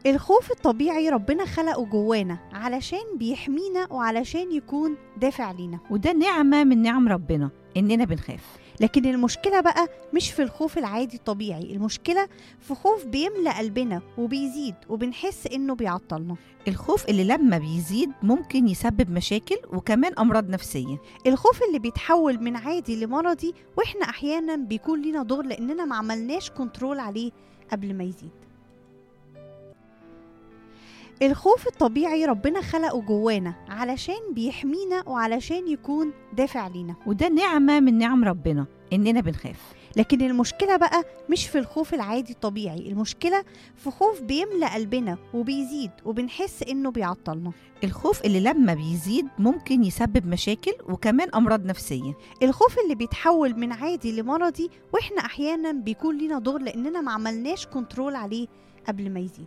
الخوف الطبيعي ربنا خلقه جوانا علشان بيحمينا وعلشان يكون دافع لينا وده نعمة من نعم ربنا إننا بنخاف لكن المشكلة بقى مش في الخوف العادي الطبيعي المشكلة في خوف بيملأ قلبنا وبيزيد وبنحس إنه بيعطلنا الخوف اللي لما بيزيد ممكن يسبب مشاكل وكمان أمراض نفسية الخوف اللي بيتحول من عادي لمرضي وإحنا أحيانا بيكون لينا دور لأننا ما عملناش كنترول عليه قبل ما يزيد الخوف الطبيعي ربنا خلقه جوانا علشان بيحمينا وعلشان يكون دافع لينا وده نعمة من نعم ربنا إننا بنخاف لكن المشكلة بقى مش في الخوف العادي الطبيعي المشكلة في خوف بيملأ قلبنا وبيزيد وبنحس إنه بيعطلنا الخوف اللي لما بيزيد ممكن يسبب مشاكل وكمان أمراض نفسية الخوف اللي بيتحول من عادي لمرضي وإحنا أحيانا بيكون لينا دور لأننا ما عملناش كنترول عليه قبل ما يزيد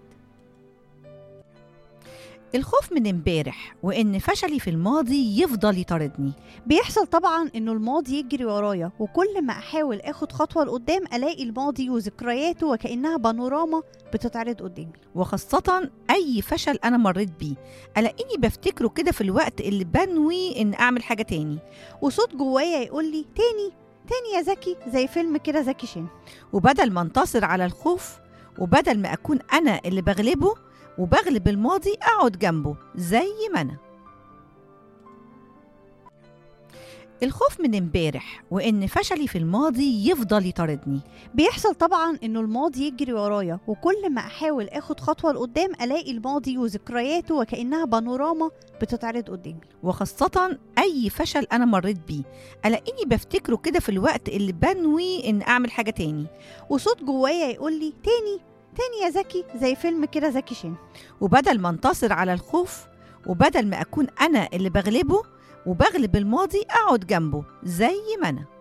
الخوف من امبارح وإن فشلي في الماضي يفضل يطاردني بيحصل طبعا انه الماضي يجري ورايا وكل ما احاول اخد خطوه لقدام الاقي الماضي وذكرياته وكانها بانوراما بتتعرض قدامي وخاصة أي فشل أنا مريت بيه ألاقيني بفتكره كده في الوقت اللي بنوي إن أعمل حاجة تاني وصوت جوايا يقول لي تاني تاني يا زكي زي فيلم كده زكي شان وبدل ما انتصر على الخوف وبدل ما أكون أنا اللي بغلبه وبغلب الماضي أقعد جنبه زي ما أنا الخوف من امبارح وإن فشلي في الماضي يفضل يطاردني بيحصل طبعا انه الماضي يجري ورايا وكل ما احاول اخد خطوه لقدام الاقي الماضي وذكرياته وكانها بانوراما بتتعرض قدامي وخاصة أي فشل أنا مريت بيه ألاقيني بفتكره كده في الوقت اللي بنوي إن أعمل حاجة تاني وصوت جوايا يقول لي تاني تاني يا زكي زي فيلم كده زكي شان وبدل ما انتصر على الخوف وبدل ما أكون أنا اللي بغلبه وبغلب الماضي أقعد جنبه زي ما أنا